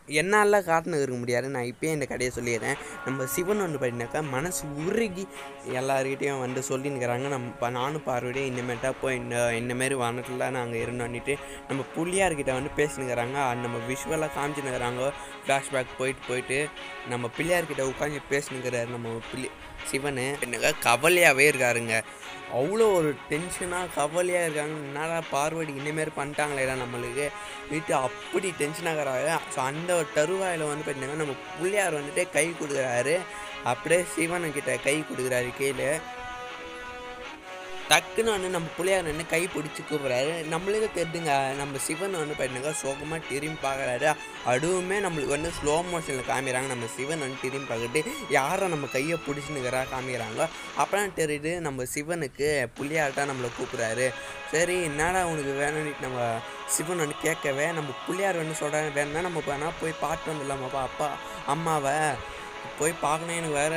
என்னால் காரணம் இருக்க முடியாது நான் இப்போயே இந்த கடையை சொல்லிடுறேன் நம்ம சிவன் வந்து பார்த்தீங்கன்னாக்கா மனசு உருகி எல்லாருக்கிட்டேயும் வந்து சொல்லின்னுக்கிறாங்க நம்ம இப்போ நானும் பார்வையிடையே இனிமேட்டா போய் இந்த இந்தமாரி வானத்தில் நாங்கள் இருந்தோன்னிட்டு நம்ம பிள்ளையார்கிட்ட வந்து பேசினுக்கிறாங்க நம்ம விஷுவலாக காமிச்சுனுக்கிறாங்க ஃப்ளாஷ்பேக் போயிட்டு போயிட்டு நம்ம பிள்ளையார்கிட்ட உட்காந்து பேசினுக்கிறாரு நம்ம பிள்ளை சிவன் என்னக்கா கவலையாகவே இருக்காருங்க அவ்வளோ ஒரு டென்ஷனாக கவலையாக இருக்காங்க என்னடா பார்வடி இனிமேல் பண்ணிட்டாங்களேடா நம்மளுக்கு வீட்டு அப்படி டென்ஷன் ஆகிறாங்க ஸோ அந்த ஒரு தருவாயில் வந்து பார்த்தீங்கன்னா நம்ம பிள்ளையார் வந்துட்டு கை கொடுக்குறாரு அப்படியே சிவனுக்கிட்ட கை கொடுக்குறாரு கீழே டக்குன்னு வந்து நம்ம பிள்ளையார் வந்து கை பிடிச்சி கூப்பிட்றாரு நம்மளுக்கு தெரிஞ்சுங்க நம்ம சிவன் வந்து பார்த்தீங்கன்னா சோகமாக திரும்பி பார்க்குறாரு அதுவுமே நம்மளுக்கு வந்து ஸ்லோ மோஷனில் காமிக்கிறாங்க நம்ம சிவன் வந்து திரும்பி பார்த்துட்டு யாரை நம்ம கையை பிடிச்சினுக்கிறா காமிக்கிறாங்க அப்புறம் தெரியுது நம்ம சிவனுக்கு பிள்ளையார்ட்டா நம்மளை கூப்பிட்றாரு சரி என்னடா உனக்கு வேணும்னு நம்ம சிவன் வந்து கேட்கவே நம்ம பிள்ளையார் வந்து சொல்கிறாரு வேணும்னா நம்ம வேணா போய் பார்த்து வந்துடலாமாப்பா அப்பா அம்மாவை போய் பார்க்கணும் எனக்கு வேற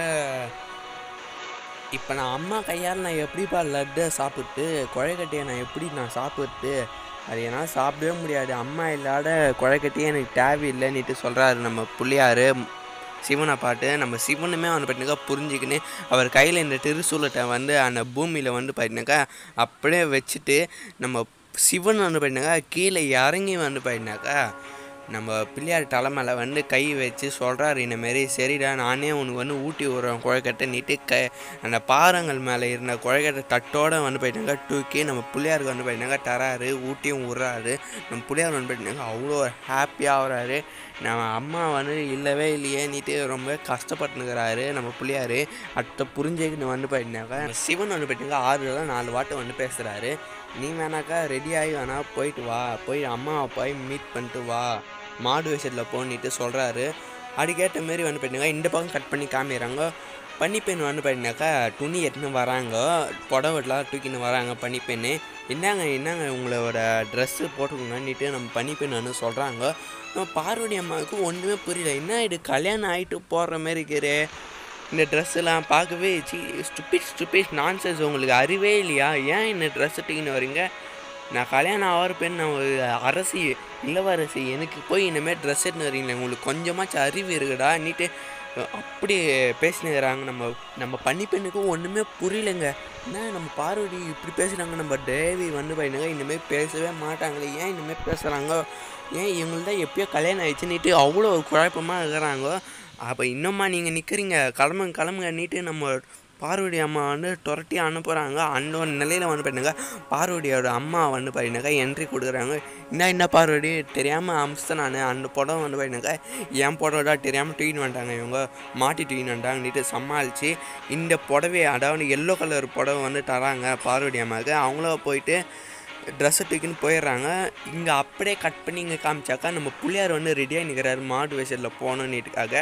இப்போ நான் அம்மா கையால் நான் எப்படிப்பா லட்டை சாப்பிட்டு குழைக்கட்டையை நான் எப்படி நான் சாப்பிட்டு அது என்னால் சாப்பிடவே முடியாது அம்மா இல்லாத குழைக்கட்டையே எனக்கு தேவையில்லைன்னுட்டு சொல்கிறாரு நம்ம பிள்ளையார் சிவனை பாட்டு நம்ம சிவனுமே வந்து பார்த்தீங்கன்னாக்கா புரிஞ்சுக்கின்னு அவர் கையில் இந்த திருசூலத்தை வந்து அந்த பூமியில் வந்து பார்த்தீங்கன்னாக்கா அப்படியே வச்சுட்டு நம்ம சிவன் வந்து பார்த்தீங்கன்னாக்கா கீழே இறங்கி வந்து பார்த்தீங்கன்னாக்கா நம்ம பிள்ளையார் தலைமையில வந்து கை வச்சு சொல்கிறாரு இந்தமாரி சரிடா நானே உனக்கு வந்து ஊட்டி விட்றேன் குழக்கட்டை நீட்டு க அந்த பாறங்கள் மேலே இருந்த குழக்கட்டை தட்டோடு வந்து போயிட்டாங்க தூக்கி நம்ம பிள்ளையாருக்கு வந்து போயிட்டாங்க தராரு ஊட்டியும் விட்றாரு நம்ம பிள்ளையார் வந்து போயிட்டாங்க அவ்வளோ ஹாப்பியாக ஆகுறாரு நம்ம அம்மா வந்து இல்லவே இல்லையே நீட்டு ரொம்ப கஷ்டப்பட்டுனுக்கிறாரு நம்ம பிள்ளையார் அடுத்த புரிஞ்சுக்கிட்டு வந்து போயிட்டாங்க சிவன் வந்து போயிட்டாங்க ஆறு நாலு வாட்டை வந்து பேசுகிறாரு நீ வேணாக்கா ரெடி ஆகி வேணா போயிட்டு வா போய் அம்மாவை போய் மீட் பண்ணிட்டு வா மாடு விஷயத்தில் போனிட்டு சொல்கிறாரு அதுக்கேற்ற மாரி வந்து பார்த்தீங்கன்னா இந்த பக்கம் கட் பண்ணி காமிக்கிறாங்க பனிப்பெண் வந்து பார்த்தீங்கன்னாக்கா துணி எடுத்துன்னு வராங்க புடவைலாம் தூக்கின்னு வராங்க பனிப்பெண் என்னங்க என்னங்க உங்களோட ட்ரெஸ்ஸு போட்டுக்கோங்கன்னுட்டு நம்ம பனிப்பெண் வந்து சொல்கிறாங்க நம்ம பார்வதி அம்மாவுக்கு ஒன்றுமே புரியல என்ன இது கல்யாணம் ஆகிட்டு போடுற மாதிரி இருக்கிறே இந்த ட்ரெஸ்ஸெல்லாம் பார்க்கவே சி ஸ்டுபிட் ஸ்டுபிட் நான்சென்ஸ் உங்களுக்கு அறிவே இல்லையா ஏன் இந்த ட்ரெஸ் தூக்கின்னு வரீங்க நான் கல்யாணம் ஆகிற பெண் நான் ஒரு அரசி இளவரசி எனக்கு போய் இனிமேல் ட்ரெஸ் எடுத்துன்னு வரீங்களே உங்களுக்கு கொஞ்சமாச்சும் அறிவு இருக்குடா நீட்டு அப்படி பேசினுக்கிறாங்க நம்ம நம்ம பண்ணி பெண்ணுக்கும் ஒன்றுமே புரியலைங்க என்ன நம்ம பார்வதி இப்படி பேசுகிறாங்க நம்ம தேவி வந்து பையனுங்க இனிமேல் பேசவே மாட்டாங்களே ஏன் இனிமேல் பேசுகிறாங்க ஏன் இவங்கள்ட்ட எப்பயோ கல்யாணம் ஆயிடுச்சுன்னுட்டு அவ்வளோ குழப்பமாக இருக்கிறாங்க அப்போ இன்னும்மா நீங்கள் நிற்கிறீங்க கிளம்புங்க கிளம்புங்கன்னுட்டு நம்ம பார்வதி அம்மா வந்து துரட்டி அனுப்புகிறாங்க அந்த ஒரு நிலையில் வந்து பார்த்தீங்க பார்வதியோட அம்மா வந்து பார்த்தீங்கன்னாக்கா என்ட்ரி கொடுக்குறாங்க என்ன என்ன பார்வதி தெரியாமல் அம்சம் நான் அந்த புடவை வந்து பார்த்தீங்கன்னாக்கா என் புடவை தெரியாமல் தூக்கின்னு வந்துட்டாங்க இவங்க மாட்டி தூக்கின்னு வந்துட்டாங்கன்னுட்டு சமாளித்து இந்த புடவையை அதாவது எல்லோ கலர் புடவை வந்து தராங்க பார்வதி அம்மாவுக்கு அவங்கள போயிட்டு ட்ரெஸ்ஸை தூக்கின்னு போயிடுறாங்க இங்கே அப்படியே கட் பண்ணி இங்கே காமிச்சாக்கா நம்ம பிள்ளையார் வந்து ரெடியாக நிற்கிறாரு மாடு வேஷத்தில் போகணுன்னுட்டுக்காக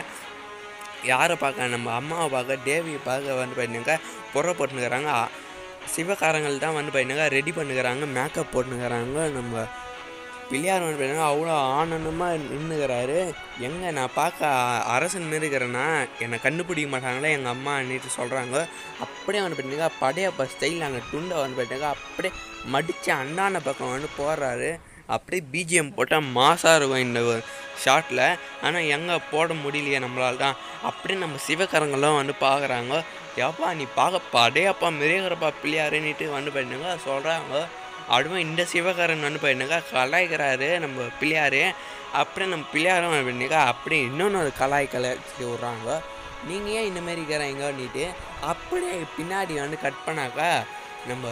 யாரை பார்க்க நம்ம அம்மாவை பார்க்க தேவியை பார்க்க வந்து பார்த்தீங்கன்னாக்கா புற போட்டுனுக்கிறாங்க சிவகாரங்கள் தான் வந்து பார்த்தீங்கன்னா ரெடி பண்ணுக்கிறாங்க மேக்கப் போட்டுனுக்கிறாங்க நம்ம பிள்ளையார் வந்து பார்த்தீங்கன்னா அவ்வளோ ஆனந்தமாக நின்றுக்கிறாரு எங்கே நான் பார்க்க அரசன் மாரி இருக்கிறேன்னா என்னை கண்டுபிடிக்க மாட்டாங்களே எங்கள் அம்மா அன்னிட்டு சொல்கிறாங்க அப்படியே வந்து பார்த்தீங்கன்னா படையப்பா ஸ்டைலில் அந்த துண்டை வந்து பார்த்தீங்கன்னா அப்படியே மடித்து அண்ணான பக்கம் வந்து போடுறாரு அப்படியே பிஜிஎம் போட்டால் மாசாக இருக்கும் இந்த ஷார்ட்டில் ஆனால் எங்கே போட முடியலையே நம்மளால தான் அப்படியே நம்ம சிவகரங்களும் வந்து பார்க்குறாங்க ஏப்பா நீ பார்க்க படையப்பா மிரேகிறப்பா பிள்ளையாருன்னுட்டு வந்து பண்ணுங்க சொல்கிறாங்க அதுவும் இந்த சிவகாரன் வந்து பண்ணுங்க கலாய்க்கிறாரு நம்ம பிள்ளையாரு அப்படியே நம்ம பிள்ளையாரும் வந்து பண்ணுங்க அப்படியே இன்னொன்று ஒரு கலாய் கலாய்ச்சி விட்றாங்க நீங்கள் ஏன் இந்த மாதிரி இருக்கிறீங்கன்னுட்டு அப்படியே பின்னாடி வந்து கட் பண்ணாக்கா நம்ம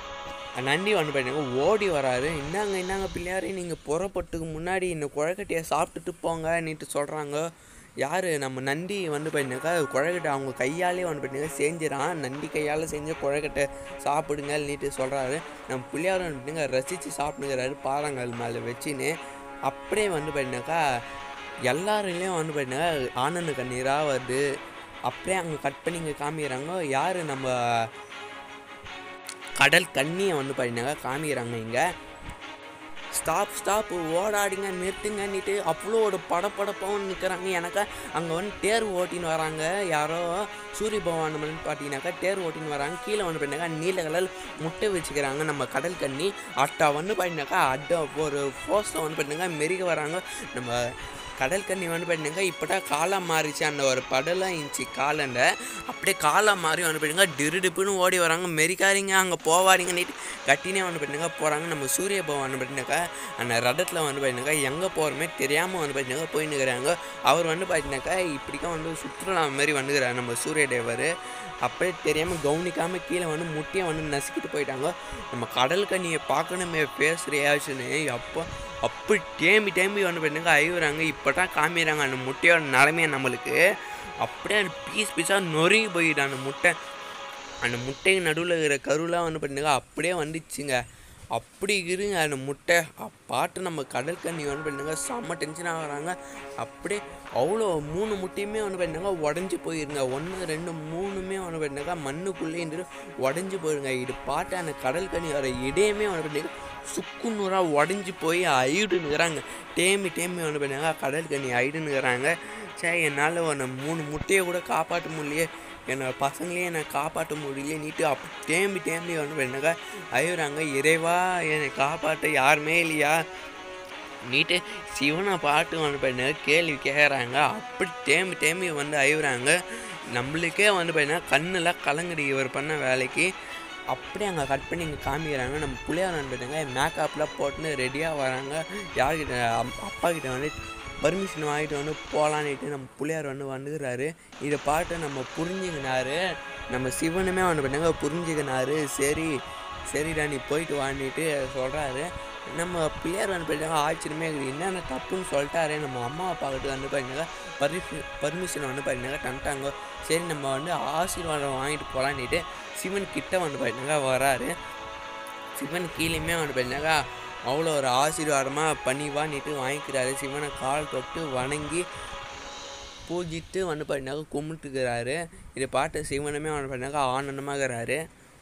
நந்தி வந்து பார்த்தீங்கன்னா ஓடி வராரு இந்தாங்க இந்தாங்க பிள்ளையாரே நீங்கள் புறப்பட்டுக்கு முன்னாடி இந்த குழக்கட்டையை சாப்பிட்டுட்டு போங்கன்னுட்டு சொல்கிறாங்க யார் நம்ம நந்தி வந்து பார்த்தீங்கன்னாக்கா குழக்கட்டை அவங்க கையாலே வந்து பார்த்தீங்கன்னா செஞ்சிடான் நந்தி கையால் செஞ்ச குழக்கட்டை சாப்பிடுங்கன்னுட்டு சொல்கிறாரு நம்ம பிள்ளையார் வந்து பார்த்தீங்கன்னா ரசித்து சாப்பிட்டுங்கிறாரு பாறாங்கல் மேலே வச்சுன்னு அப்படியே வந்து பார்த்தீங்கன்னாக்கா எல்லாருலேயும் வந்து பார்த்தீங்கன்னா ஆனந்த கண்ணீராக வருது அப்படியே அங்கே கட் பண்ணி இங்கே காமிக்கிறாங்க யார் நம்ம கடல் கண்ணியை வந்து பார்த்தீங்கன்னா காமிக்கிறாங்க இங்கே ஸ்டாப் ஸ்டாப் ஓடாடிங்க நிறுத்துங்கன்னுட்டு அவ்வளோ ஒரு படப்படப்பாகவும் நிற்கிறாங்க எனக்கு அங்கே வந்து தேர் ஓட்டின்னு வராங்க யாரோ சூரிய பகவான் வந்து பார்த்தீங்கன்னாக்கா தேர் ஓட்டின்னு வராங்க கீழே வந்து பார்த்தீங்கன்னா நீல கலர் முட்டை வச்சுக்கிறாங்க நம்ம கடல் கண்ணி அட்டா வந்து பார்த்தீங்கன்னாக்கா அட்டை ஒரு ஃபோர்ஸில் வந்து பார்த்தீங்கன்னா மெருக வராங்க நம்ம கடல் கண்ணி வந்து பார்த்தீங்கன்னா இப்போ தான் காலம் மாறிச்சு அந்த ஒரு படலாம் இருந்துச்சு காலண்ட அப்படியே காலம் மாறி வந்து பார்த்தீங்கன்னா டிருடிப்புன்னு ஓடி வராங்க மெரிக்காரிங்க அங்கே போவாரிங்க நீட்டு கட்டினே வந்து பார்த்தீங்கன்னா போகிறாங்க நம்ம சூரிய பவன் வந்து பார்த்தீங்கன்னாக்கா அந்த ரதத்தில் வந்து பார்த்தீங்கன்னாக்கா எங்கே போகிறோமே தெரியாமல் வந்து பார்த்தீங்கன்னா போய் நிற்கிறாங்க அவர் வந்து பார்த்தீங்கன்னாக்கா இப்படிக்கா வந்து சுற்றுலா மாதிரி வந்துக்கிறார் நம்ம சூரிய தேவர் அப்படியே தெரியாமல் கவனிக்காமல் கீழே வந்து முட்டையை வந்து நசுக்கிட்டு போயிட்டாங்க நம்ம கடல் கண்ணியை பார்க்கணுமே ஃபேஸ் ரியாக்ஷனு அப்போ அப்படி தேம்பி தேம்பி வந்து பண்ணுங்க அழுகுறாங்க இப்போ தான் காமிக்கிறாங்க அந்த முட்டையோட நிலமையை நம்மளுக்கு அப்படியே அந்த பீஸ் பீஸாக நொறுங்கி போயிட்டு அந்த முட்டை அந்த முட்டைக்கு நடுவில் இருக்கிற கருலாம் வந்து பண்ணுங்க அப்படியே வந்துச்சுங்க அப்படி இருங்க அந்த முட்டை பாட்டு நம்ம கடல் கண்ணி வந்து பண்ணுங்க செம்ம டென்ஷன் ஆகுறாங்க அப்படியே அவ்வளோ மூணு முட்டையுமே வந்து பண்ணுங்க உடஞ்சி போயிருங்க ஒன்று ரெண்டு மூணுமே வந்து பண்ணுங்க மண்ணுக்குள்ளே இருந்து உடஞ்சி போயிருங்க இது பாட்டு அந்த கடல் கண்ணி வர இடையுமே வந்து பண்ணுங்க சுக்கு நூறாக உடஞ்சி போய் அயிடுனுங்கிறாங்க டேமி டேமி வந்து பண்ணுங்க கடல் கண்ணி அயிடுனுங்கிறாங்க சரி என்னால் ஒன்று மூணு முட்டையை கூட காப்பாற்ற முடியலையே என்னோட பசங்களையும் என்னை காப்பாற்ற முடியல நீட்டு அப் தேம்பி தேம்பி வந்து என்னக்கா அழுகுறாங்க இறைவா என்னை காப்பாற்ற யாருமே இல்லையா நீட்டு சிவனை பாட்டு வந்து பார்த்தீங்கன்னா கேள்வி கேட்குறாங்க அப்படி தேம்பி தேம்பி வந்து அழுகுறாங்க நம்மளுக்கே வந்து பார்த்தீங்கன்னா கண்ணெல்லாம் கலங்குது இவர் பண்ண வேலைக்கு அப்படியே அங்கே கட் பண்ணி இங்கே காமிக்கிறாங்க நம்ம பிள்ளையார் வந்து பார்த்தீங்கன்னா மேக்கப்லாம் போட்டுன்னு ரெடியாக வராங்க யார்கிட்ட அம்- அப்பா கிட்ட வந்து பர்மிஷன் வாங்கிட்டு வந்து போகலான்னுட்டு நம்ம பிள்ளையார் வந்து வந்துக்கிறாரு இதை பார்த்து நம்ம புரிஞ்சுக்கினாரு நம்ம சிவனுமே வந்து பண்ணுங்க புரிஞ்சுக்கினாரு சரி சரிடா நீ போயிட்டு வான்னிட்டு சொல்கிறாரு நம்ம பிள்ளையார் வந்து பார்த்தீங்கன்னா ஆச்சரியமே இருக்குது என்னென்ன தப்புன்னு சொல்லிட்டாரு நம்ம அம்மா அப்பாக்கிட்ட வந்து பார்த்தீங்கன்னா பர்மிஷன் பர்மிஷன் வந்து பார்த்தீங்கன்னா தந்துட்டாங்க சரி நம்ம வந்து ஆசீர்வாதம் வாங்கிட்டு போகலான்னுட்டு சிவன் கிட்ட வந்து பார்த்தீங்கன்னா வராரு சிவன் கீழேயுமே வந்து பார்த்தீங்கன்னா அவ்வளோ ஒரு ஆசீர்வாதமாக பணிவான்னுட்டு வாங்கிக்கிறாரு சிவனை கால் தொட்டு வணங்கி பூஜித்து வந்து பார்த்தீங்கன்னா கும்பிட்டுக்கிறாரு இதை பார்த்து சிவனுமே வந்து பார்த்தீங்கன்னா ஆனந்தமாகறாரு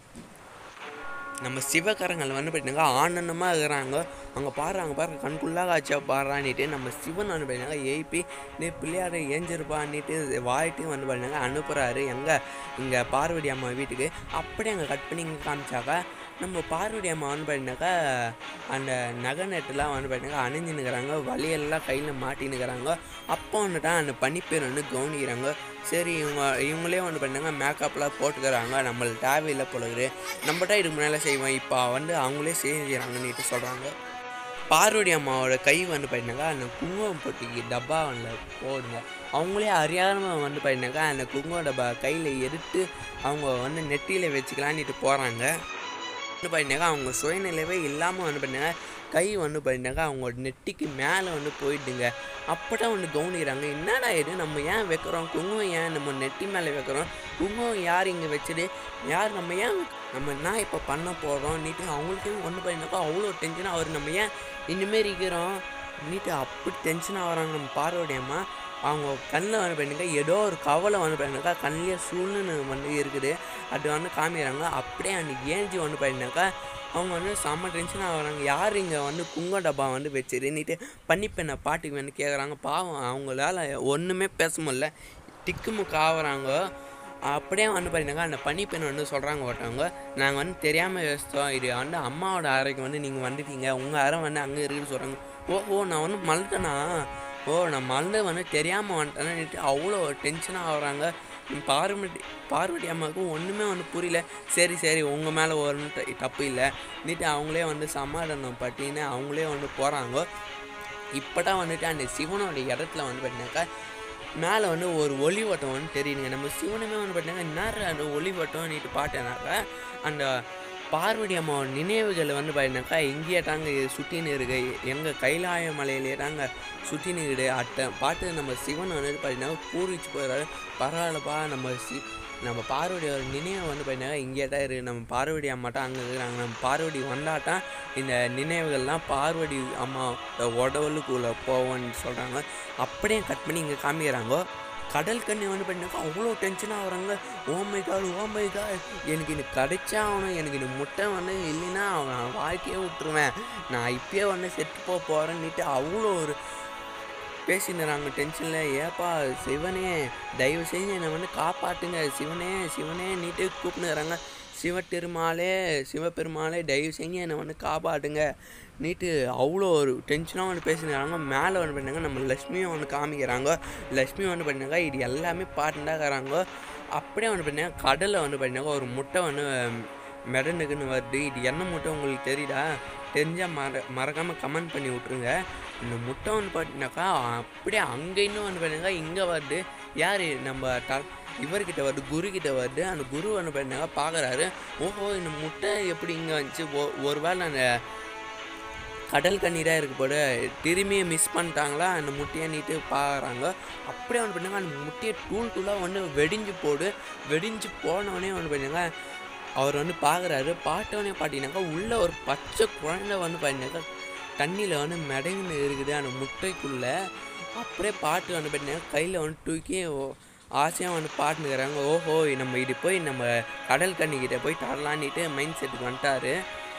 நம்ம சிவகரங்கள் வந்து பார்த்தீங்கன்னா ஆனந்தமாக இருக்கிறாங்க அங்கே பாரு அங்கே பாரு கண்குள்ளாக ஆச்சா பாடுறான்னுட்டு நம்ம சிவன் வந்து பார்த்தீங்கன்னா ஏய்ப்பி நீ பிள்ளையாரை ஏஞ்சிருப்பான்னுட்டு வாயிட்டு வந்து பார்த்தீங்கன்னா அனுப்புகிறாரு எங்கே இங்கே பார்வதி அம்மா வீட்டுக்கு அப்படியே அங்கே கட் பண்ணி இங்கே காமிச்சாக்கா நம்ம பார்வதி அம்மா வந்து பார்த்தீங்கன்னாக்கா அந்த நகை நெட்டுலாம் வந்து பார்த்தீங்கன்னா அணிஞ்சுன்னுக்கிறாங்க வழியெல்லாம் கையில் மாட்டின்னுக்கிறாங்க அப்போ வந்துட்டு அந்த பனிப்பேர் வந்து கவனிக்கிறாங்க சரி இவங்க இவங்களே வந்து பார்த்தீங்கன்னா மேக்கப்லாம் போட்டுக்கிறாங்க நம்மளுக்கு தேவையில்லை போலகுது நம்மகிட்ட இதுக்கு முன்னால் செய்வோம் இப்போ வந்து அவங்களே செஞ்சுக்கிறாங்கன்னுட்டு சொல்கிறாங்க பார்வதி அம்மாவோட கை வந்து பார்த்தீங்கன்னாக்கா அந்த குங்குமம் பொட்டிக்கு டப்பா வந்து போடுங்க அவங்களே அறியாமல் வந்து பார்த்தீங்கன்னாக்கா அந்த குங்குமம் டப்பா கையில் எடுத்து அவங்க வந்து நெத்தியில் வச்சுக்கலான்னுட்டு போகிறாங்க வந்து பார்த்தீங்கன்னாக்கா அவங்க சுயநிலைவே இல்லாமல் வந்து பார்த்தீங்கன்னா கை வந்து பார்த்தீங்கன்னாக்கா அவங்க நெட்டிக்கு மேலே வந்து போயிடுங்க அப்போ தான் வந்து கவனிக்கிறாங்க என்னடா இது நம்ம ஏன் வைக்கிறோம் குங்குமம் ஏன் நம்ம நெட்டி மேலே வைக்கிறோம் குங்குமம் யார் இங்கே வச்சுது யார் நம்ம ஏன் வைக்க- நம்ம என்ன இப்போ பண்ண போகிறோம் நீட்டு அவங்களுக்கே ஒன்று பண்ணினாக்கா அவ்வளோ டென்ஷனாக அவர் நம்ம ஏன் இனிமேல் இருக்கிறோம் நீட்டு அப்படி டென்ஷன் ஆகிறாங்க நம்ம பார்வதி அம்மா அவங்க கண்ணில் வந்து பண்ணிக்கா ஏதோ ஒரு கவலை வந்து பண்ணினாக்கா கண்ணிலே சூழ்நிலை வந்து இருக்குது அது வந்து காமிக்கிறாங்க அப்படியே அந்த ஏஞ்சி வந்து பண்ணினாக்கா அவங்க வந்து செம்ம டென்ஷன் ஆகுறாங்க யார் இங்கே வந்து குங்க டப்பா வந்து வச்சிருந்துட்டு பண்ணிப்பெண்ணை பாட்டுக்கு வந்து கேட்குறாங்க பாவம் அவங்களால ஒன்றுமே பேச முடியல திக்குமுக்கு ஆகுறாங்க அப்படியே வந்து பார்த்தீங்கன்னா அந்த பனிப்பெண் வந்து சொல்கிறாங்க ஒருத்தவங்க நாங்கள் வந்து தெரியாமல் யோசித்தோம் இது வந்து அம்மாவோட அறைக்கு வந்து நீங்கள் வந்துட்டீங்க உங்கள் அறை வந்து அங்கே இருக்குன்னு சொல்கிறாங்க ஓ ஓ நான் வந்து மறந்துட்டேனா ஓ நான் மறந்து வந்து தெரியாமல் வந்துட்டேன்னு அவ்வளோ டென்ஷனாக ஆகுறாங்க பார்வதி பார்வதி அம்மாவுக்கும் ஒன்றுமே வந்து புரியல சரி சரி உங்கள் மேலே ஒன்றும் த- தப்பு இல்லை நீட்டு அவங்களே வந்து சமாதானம் பட்டின்னு அவங்களே வந்து போகிறாங்க இப்போ தான் வந்துட்டு அந்த சிவனோட இடத்துல வந்து பார்த்தீங்கன்னாக்கா மேலே வந்து ஒரு ஒளி வட்டம் வந்து தெரியுதுங்க நம்ம சிவனுமே வந்து பார்த்தீங்கன்னா என்ன அந்த ஒளி வட்டம் நீட்டு பார்த்தேனாக்கா அந்த பார்வதி அம்மாவோட நினைவுகள் வந்து பார்த்தீங்கன்னாக்கா இங்கேயே தாங்க சுற்றின்னு இருக்கு எங்கள் கைலாய மலையிலேயே தாங்க சுற்றின்னு இருக்குது அட்டை பாட்டு நம்ம சிவன் வந்து பார்த்தீங்கன்னா பூரிச்சு போயிடுறாரு பரவாயில்லப்பா நம்ம சி நம்ம பார்வதியோட நினைவு வந்து பார்த்தீங்கன்னா இங்கே தான் இருக்குது நம்ம பார்வதி அம்மாட்டம் அங்கே இருக்கிறாங்க நம்ம பார்வதி வந்தாட்டம் இந்த நினைவுகள்லாம் பார்வதி அம்மா உடலுக்குள்ளே போவோன்னு சொல்கிறாங்க அப்படியே கட் பண்ணி இங்கே காமிக்கிறாங்க கடல் கண்ணி வந்து பார்த்தீங்கன்னா அவ்வளோ டென்ஷனாக ஆகுறாங்க ஓமை காடு ஓமை காடு எனக்கு இது கிடைச்சா அவனும் எனக்கு இது முட்டை வந்து இல்லைன்னா அவன் வாழ்க்கையே விட்டுருவேன் நான் இப்பயே வந்து செத்து போக போகிறேன்னுட்டு அவ்வளோ ஒரு பேசினுறாங்க டென்ஷனில் ஏப்பா சிவனே தயவு செஞ்சு என்னை வந்து காப்பாற்றுங்க சிவனே சிவனே நீட்டு கூப்பிட்டுறாங்க சிவபெருமாளே சிவபெருமாளே தயவு செஞ்சு என்னை வந்து காப்பாட்டுங்க நீட்டு அவ்வளோ ஒரு டென்ஷனாக வந்து பேசிக்கிறாங்க மேலே வந்து பண்ணாங்க நம்ம லக்ஷ்மியும் வந்து காமிக்கிறாங்க லக்ஷ்மி வந்து பண்ணாங்க இது எல்லாமே பார்த்துட்டாக்குறாங்க அப்படியே வந்து பண்ணாங்க கடலில் வந்து பண்ணாங்க ஒரு முட்டை வந்து மிதந்துக்குன்னு வருது இது என்ன முட்டை உங்களுக்கு தெரியுதா தெரிஞ்சால் மற மறக்காமல் கமெண்ட் பண்ணி விட்ருங்க இந்த முட்டை வந்து பார்த்தீங்கன்னாக்கா அப்படியே அங்கே இன்னும் வந்து பண்ணுங்க இங்கே வருது யார் நம்ம ட இவர்கிட்ட வருது குரு கிட்ட வருது அந்த குரு வந்து பண்ணாங்க பார்க்குறாரு ஓஹோ இந்த முட்டை எப்படி இங்கே வந்துச்சு ஒ ஒரு வேளை அந்த கடல் கண்ணீராக இருக்கு போல திரும்பியை மிஸ் பண்ணிட்டாங்களா அந்த முட்டையை நீட்டு பார்க்குறாங்க அப்படியே வந்து பண்ணுங்க அந்த முட்டையை டூல் டூலாக வந்து வெடிஞ்சு போடு வெடிஞ்சு போனவொடனே வந்து பண்ணுங்க அவர் வந்து பார்க்குறாரு பார்த்தவொடனே பார்த்தீங்கன்னாக்கா உள்ளே ஒரு பச்சை குழந்தை வந்து பார்த்தீங்கன்னாக்கா தண்ணியில் வந்து மிதங்குன்னு இருக்குது அந்த முட்டைக்குள்ளே அப்படியே பாட்டு வந்து பார்த்தீங்கன்னா கையில் வந்து தூக்கி ஆசையாக வந்து பாட்டுனுக்கிறாங்க ஓஹோ நம்ம இது போய் நம்ம கடல் கண்ணிக்கிட்ட போய் தரலான்னுட்டு மைண்ட் செட்டுக்கு வந்துட்டாரு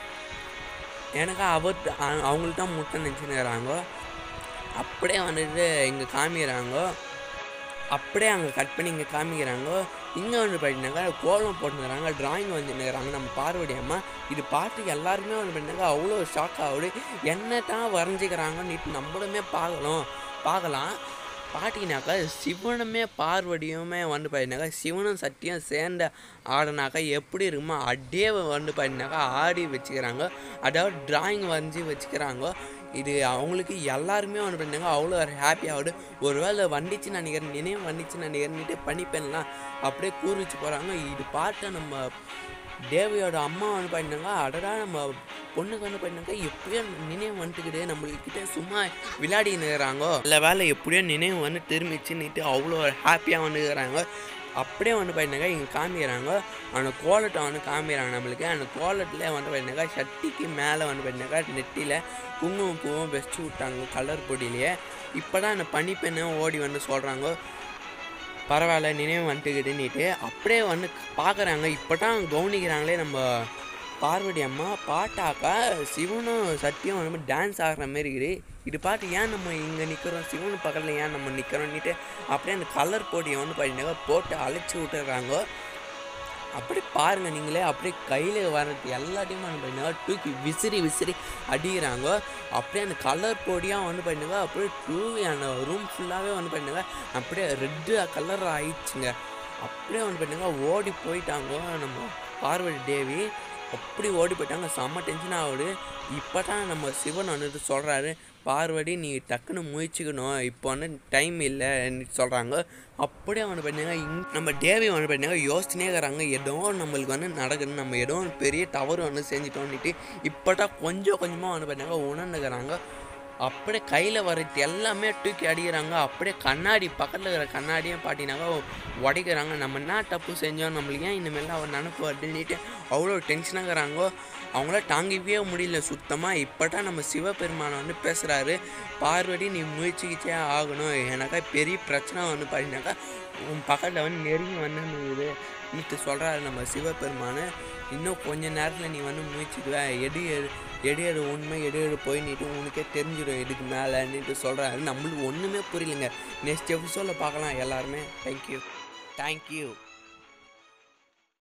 எனக்கு அவர் அ- அவங்களுக்கு தான் முட்டை நினச்சினுக்கிறாங்க அப்படியே வந்துட்டு இங்கே காமிக்கிறாங்க அப்படியே அங்கே கட் பண்ணி இங்கே காமிக்கிறாங்க இங்கே வந்து பார்த்தீங்கன்னாக்கா கோலம் போட்டுக்கிறாங்க டிராயிங் வந்துருக்கிறாங்க நம்ம பார்வதி அம்மா இது பார்த்து எல்லாருமே வந்து பார்த்தீங்கன்னா அவ்வளோ ஷாக் ஆகுது என்ன தான் வரைஞ்சிக்கிறாங்கன்னு நம்மளுமே பார்க்கலாம் பார்க்கலாம் பார்த்தீங்கன்னாக்கா சிவனுமே பார்வதியுமே வந்து பார்த்தீங்கன்னாக்கா சிவனும் சத்தியம் சேர்ந்த ஆடினாக்கா எப்படி இருக்குமோ அப்படியே வந்து பார்த்தீங்கன்னாக்கா ஆடி வச்சுக்கிறாங்க அதாவது டிராயிங் வரைஞ்சி வச்சுக்கிறாங்க இது அவங்களுக்கு எல்லாருமே வந்து பண்ணாங்க அவ்வளோ ஒரு ஹாப்பி ஆகுது ஒருவேளை வந்துச்சு நினைக்கிறேன் நினைவு வந்துச்சு நினைக்கிறேன்னுட்டு பண்ணிப்பேன்லாம் அப்படியே கூறி வச்சு போகிறாங்க இது பார்த்து நம்ம தேவியோட அம்மா வந்து பண்ணிட்டாங்க அடடா நம்ம பொண்ணுக்கு வந்து பண்ணிட்டாங்க எப்படியோ நினைவு வந்துட்டுக்குது நம்மளுக்கிட்ட சும்மா விளையாடினுக்கிறாங்க இல்லை வேலை எப்படியோ நினைவு வந்து திரும்பிச்சுன்னுட்டு அவ்வளோ ஹாப்பியாக வந்துக்கிறாங்க அப்படியே வந்து பார்த்தீங்கன்னா இங்கே காமிக்கிறாங்க அந்த கோலத்தை வந்து காமிக்கிறாங்க நம்மளுக்கு அந்த கோலத்தில் வந்து பார்த்தீங்கன்னா சட்டிக்கு மேலே வந்து பார்த்தீங்கன்னா நெத்தியில் குங்குமம் பூவும் வச்சு விட்டாங்க கலர் பொடியிலேயே இப்போ தான் அந்த பனிப்பெண்ணை ஓடி வந்து சொல்கிறாங்க பரவாயில்ல நினைவு வந்துட்டுக்கிட்டுன்னுட்டு அப்படியே வந்து பார்க்குறாங்க இப்போ தான் கவனிக்கிறாங்களே நம்ம பார்வதி அம்மா பாட்டாக்கா சிவனும் சத்தியம் வந்து டான்ஸ் ஆடுற மாதிரி இருக்குது இது பார்த்து ஏன் நம்ம இங்கே நிற்கிறோம் சிவனு பக்கத்தில் ஏன் நம்ம நிற்கிறோன்னுட்டு அப்படியே அந்த கலர் போட்டியை வந்து பார்த்தீங்கன்னா போட்டு அழைச்சி விட்டுறாங்க அப்படி பாருங்கள் நீங்களே அப்படியே கையில் வர்றது எல்லாத்தையும் வந்து பார்த்தீங்கன்னா தூக்கி விசிறி விசிறி அடிக்கிறாங்க அப்படியே அந்த கலர் பொடியாக வந்து பார்த்தீங்கன்னா அப்படியே தூவி அந்த ரூம் ஃபுல்லாகவே வந்து பார்த்தீங்கன்னா அப்படியே ரெட்டு கலர் ஆயிடுச்சுங்க அப்படியே வந்து பார்த்தீங்கன்னா ஓடி போயிட்டாங்க நம்ம பார்வதி தேவி அப்படி ஓடி போயிட்டாங்க செம்ம டென்ஷன் ஆகுது இப்போ தான் நம்ம சிவன் வந்துட்டு சொல்கிறாரு பார்வதி நீ டக்குன்னு முயற்சிக்கணும் இப்போ வந்து டைம் இல்லைன்னு சொல்கிறாங்க அப்படியே வந்து பார்த்தீங்கன்னா இங் நம்ம தேவி வந்து பார்த்தீங்கன்னா யோசனையே இருக்கிறாங்க ஏதோ நம்மளுக்கு வந்து நடக்குது நம்ம ஏதோ ஒரு பெரிய தவறு வந்து செஞ்சுட்டோன்னுட்டு இப்போ தான் கொஞ்சம் கொஞ்சமாக வந்து பார்த்தீங்கன்னா உணர்ந்துக்கிறாங்க அப்படியே கையில் வர்றது எல்லாமே தூக்கி அடிக்கிறாங்க அப்படியே கண்ணாடி பக்கத்தில் இருக்கிற கண்ணாடியும் பார்த்தீங்கன்னாக்கா உடைக்கிறாங்க நம்ம என்ன தப்பு செஞ்சோம் நம்மளுக்கு ஏன் இனிமேல் அவர் நினப்பு வருதுன்னுட்டு அவ்வளோ டென்ஷனாகிறாங்க அவங்கள தாங்கிக்கவே முடியல சுத்தமாக இப்போ தான் நம்ம சிவபெருமானை வந்து பேசுகிறாரு பார்வதி நீ முயற்சிக்கிச்சே ஆகணும் எனக்கா பெரிய பிரச்சனை வந்து பார்த்தீங்கன்னாக்கா உன் பக்கத்தில் வந்து நெருங்கி வந்து நீட்டு சொல்கிறாரு நம்ம சிவபெருமானு இன்னும் கொஞ்ச நேரத்தில் நீ வந்து முயற்சிக்குவ எடு எடு எடு எடு உண்மை எடு எடு போய் நீட்டு உனக்கே தெரிஞ்சிடும் இதுக்கு மேலேன்னுட்டு சொல்கிறாரு நம்மளுக்கு ஒன்றுமே புரியலைங்க நெக்ஸ்ட் எபிசோடில் பார்க்கலாம் எல்லாருமே தேங்க்யூ தேங்க்யூ